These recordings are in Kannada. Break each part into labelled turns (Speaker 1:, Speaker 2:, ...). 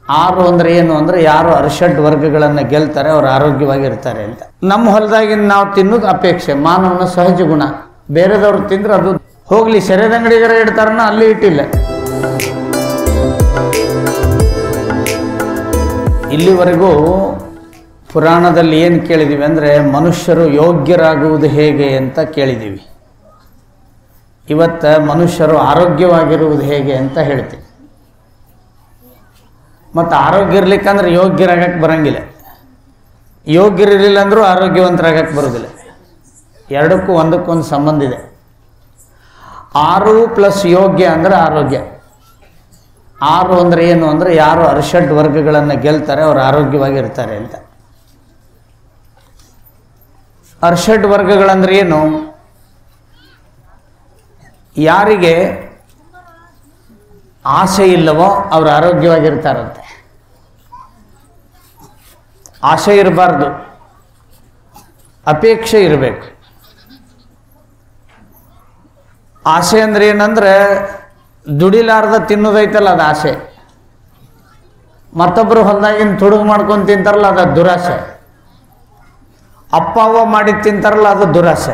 Speaker 1: ಆರು ಅಂದ್ರೆ ಏನು ಅಂದ್ರೆ ಯಾರು ಅರ್ಷಡ್ ವರ್ಗಗಳನ್ನು ಗೆಲ್ತಾರೆ ಅವ್ರು ಆರೋಗ್ಯವಾಗಿರ್ತಾರೆ ಅಂತ ನಮ್ಮ ಹೊಲದಾಗಿನ ನಾವು ತಿನ್ನೋದು ಅಪೇಕ್ಷೆ ಮಾನವನ ಸಹಜ ಗುಣ ಬೇರೆದವ್ರು ತಿಂದ್ರೆ ಅದು ಹೋಗ್ಲಿ ಸೆರೆದಂಗಡಿಗರ ಇಡ್ತಾರನ್ನ ಅಲ್ಲಿ ಇಟ್ಟಿಲ್ಲ ಇಲ್ಲಿವರೆಗೂ ಪುರಾಣದಲ್ಲಿ ಏನು ಕೇಳಿದ್ದೀವಿ ಅಂದರೆ ಮನುಷ್ಯರು ಯೋಗ್ಯರಾಗುವುದು ಹೇಗೆ ಅಂತ ಕೇಳಿದ್ದೀವಿ ಇವತ್ತು ಮನುಷ್ಯರು ಆರೋಗ್ಯವಾಗಿರುವುದು ಹೇಗೆ ಅಂತ ಹೇಳ್ತೀವಿ ಮತ್ತು ಆರೋಗ್ಯ ಇರ್ಲಿಕ್ಕಂದ್ರೆ ಯೋಗ್ಯರಾಗಕ್ಕೆ ಬರಂಗಿಲ್ಲ ಯೋಗ್ಯರಿರಲಿಲ್ಲ ಅಂದರೂ ಆರೋಗ್ಯವಂತರಾಗಕ್ಕೆ ಬರೋದಿಲ್ಲ ಎರಡಕ್ಕೂ ಒಂದಕ್ಕೊಂದು ಸಂಬಂಧ ಇದೆ ಆರು ಪ್ಲಸ್ ಯೋಗ್ಯ ಅಂದರೆ ಆರೋಗ್ಯ ಆರು ಅಂದರೆ ಏನು ಅಂದರೆ ಯಾರು ಅರ್ಷಡ್ ವರ್ಗಗಳನ್ನು ಗೆಲ್ತಾರೆ ಅವ್ರು ಆರೋಗ್ಯವಾಗಿರ್ತಾರೆ ಅಂತ ಅರ್ಷಡ್ ವರ್ಗಗಳಂದ್ರೆ ಏನು ಯಾರಿಗೆ ಆಸೆ ಇಲ್ಲವೋ ಅವ್ರು ಆರೋಗ್ಯವಾಗಿರ್ತಾರಂತೆ ಆಸೆ ಇರಬಾರ್ದು ಅಪೇಕ್ಷೆ ಇರಬೇಕು ಆಸೆ ಅಂದ್ರೆ ಏನಂದ್ರೆ ದುಡಿಲಾರ್ದ ತಿನ್ನೋದೈತಲ್ಲ ಅದು ಆಸೆ ಮತ್ತೊಬ್ಬರು ಹೊಲದಾಗಿನ ತುಡುಗು ಮಾಡ್ಕೊಂಡು ತಿಂತಾರಲ್ಲ ಅದು ದುರಾಸೆ ಅಪ್ಪ ಅವ್ವ ಮಾಡಿ ತಿಂತಾರಲ್ಲ ಅದು ದುರಾಸೆ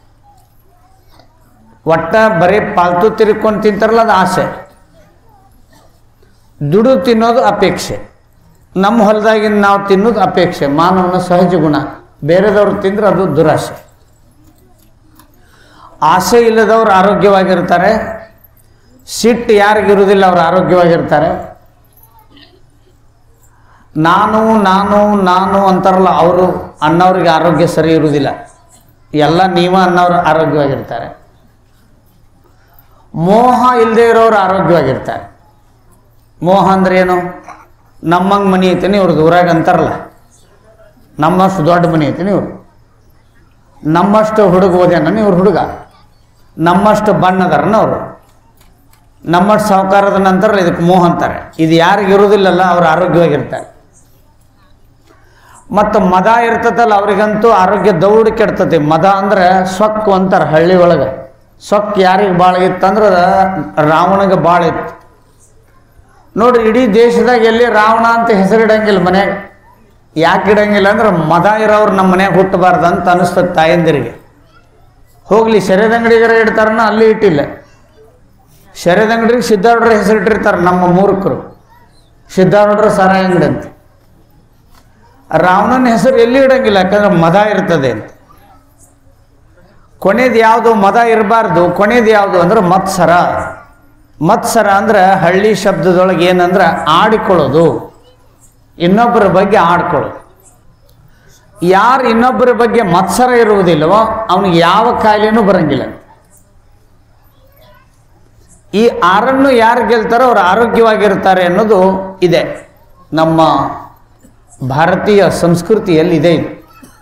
Speaker 1: ಒಟ್ಟ ಬರೀ ಪಾಲ್ತು ತಿರ್ಕೊಂಡು ತಿಂತಾರಲ್ಲ ಅದು ಆಸೆ ದುಡು ತಿನ್ನೋದು ಅಪೇಕ್ಷೆ ನಮ್ಮ ಹೊಲದಾಗಿನ ನಾವು ತಿನ್ನೋದು ಅಪೇಕ್ಷೆ ಮಾನವನ ಸಹಜ ಗುಣ ಬೇರೆದವ್ರು ತಿಂದ್ರೆ ಅದು ದುರಾಸೆ ಆಸೆ ಇಲ್ಲದವ್ರು ಆರೋಗ್ಯವಾಗಿರ್ತಾರೆ ಸಿಟ್ಟು ಯಾರಿಗಿರುವುದಿಲ್ಲ ಅವ್ರು ಆರೋಗ್ಯವಾಗಿರ್ತಾರೆ ನಾನು ನಾನು ನಾನು ಅಂತಾರಲ್ಲ ಅವರು ಅನ್ನೋರಿಗೆ ಆರೋಗ್ಯ ಸರಿ ಇರುವುದಿಲ್ಲ ಎಲ್ಲ ನೀವ ಅನ್ನೋರು ಆರೋಗ್ಯವಾಗಿರ್ತಾರೆ ಮೋಹ ಇಲ್ಲದೆ ಇರೋರು ಆರೋಗ್ಯವಾಗಿರ್ತಾರೆ ಮೋಹ ಅಂದ್ರೆ ಏನು ನಮ್ಮಂಗೆ ಮನಿ ಐತೇನೆ ಇವ್ರದ್ದು ಊರಾಗ ಅಂತಾರಲ್ಲ ನಮ್ಮಷ್ಟು ದೊಡ್ಡ ಮನಿ ಐತೇನೆ ಇವ್ರು ನಮ್ಮಷ್ಟು ಹುಡುಗ ಓದ್ಯಾನ ಇವ್ರು ಹುಡುಗ ನಮ್ಮಷ್ಟು ಬಣ್ಣದಾರನ ಅವರು ನಮ್ಮಷ್ಟು ಸಾಹುಕಾರದ ನಂತರ ಇದಕ್ಕೆ ಮೋಹ ಅಂತಾರೆ ಇದು ಯಾರಿಗೆ ಇರುವುದಿಲ್ಲಲ್ಲ ಅವ್ರು ಆರೋಗ್ಯವಾಗಿರ್ತಾರೆ ಮತ್ತು ಮದ ಇರ್ತದಲ್ಲ ಅವ್ರಿಗಂತೂ ಆರೋಗ್ಯ ದೌಡ್ ಕೆಡ್ತತಿ ಮದ ಅಂದ್ರೆ ಸೊಕ್ಕು ಅಂತಾರೆ ಹಳ್ಳಿ ಒಳಗೆ ಸೊಕ್ಕು ಯಾರಿಗೆ ಭಾಳ ಇತ್ತಂದ್ರೆ ರಾವಣಗೆ ಭಾಳ ಇತ್ತು ನೋಡ್ರಿ ಇಡೀ ದೇಶದಾಗ ಎಲ್ಲಿ ರಾವಣ ಅಂತ ಹೆಸರಿಡಂಗಿಲ್ಲ ಮನ್ಯಾಗ ಯಾಕೆ ಇಡಂಗಿಲ್ಲ ಅಂದ್ರೆ ಮದ ಇರೋರು ನಮ್ಮ ಮನ್ಯಾಗ ಹುಟ್ಟಬಾರ್ದು ಅಂತ ಅನಿಸ್ತದೆ ತಾಯಂದಿರಿಗೆ ಹೋಗ್ಲಿ ಸೆರೆದಂಗಡಿಗರ ಇಡ್ತಾರನ್ನ ಅಲ್ಲಿ ಇಟ್ಟಿಲ್ಲ ಸೆರೆದಂಗಡಿಗೆ ಸಿದ್ಧಾರೂಢರ ಹೆಸರಿಟ್ಟಿರ್ತಾರೆ ನಮ್ಮ ಮೂರ್ಖರು ಸಿದ್ಧಾರೂಢರ ಸಾರಾಯಿ ಅಂಗಡಿ ಅಂತ ರಾವಣನ ಹೆಸರು ಎಲ್ಲಿ ಇಡಂಗಿಲ್ಲ ಯಾಕಂದ್ರೆ ಮದ ಇರ್ತದೆ ಅಂತ ಕೊನೆದು ಯಾವುದು ಮದ ಇರಬಾರ್ದು ಕೊನೆದು ಯಾವುದು ಅಂದ್ರೆ ಮತ್ಸರ ಮತ್ಸರ ಅಂದ್ರೆ ಹಳ್ಳಿ ಶಬ್ದದೊಳಗೆ ಏನಂದ್ರೆ ಆಡಿಕೊಳ್ಳೋದು ಇನ್ನೊಬ್ಬರ ಬಗ್ಗೆ ಆಡ್ಕೊಳ್ಳೋದು ಯಾರು ಇನ್ನೊಬ್ಬರ ಬಗ್ಗೆ ಮತ್ಸರ ಇರುವುದಿಲ್ಲವೋ ಅವನಿಗೆ ಯಾವ ಕಾಯಿಲೆನೂ ಬರಂಗಿಲ್ಲ ಈ ಆರನ್ನು ಯಾರು ಗೆಲ್ತಾರೋ ಅವ್ರು ಆರೋಗ್ಯವಾಗಿರ್ತಾರೆ ಅನ್ನೋದು ಇದೆ ನಮ್ಮ ಭಾರತೀಯ ಸಂಸ್ಕೃತಿಯಲ್ಲಿ ಇದೆ ಇದು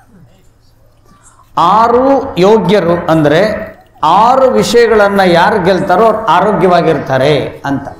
Speaker 1: ಆರು ಯೋಗ್ಯರು ಅಂದರೆ ಆರು ವಿಷಯಗಳನ್ನು ಯಾರು ಗೆಲ್ತಾರೋ ಅವ್ರು ಆರೋಗ್ಯವಾಗಿರ್ತಾರೆ ಅಂತ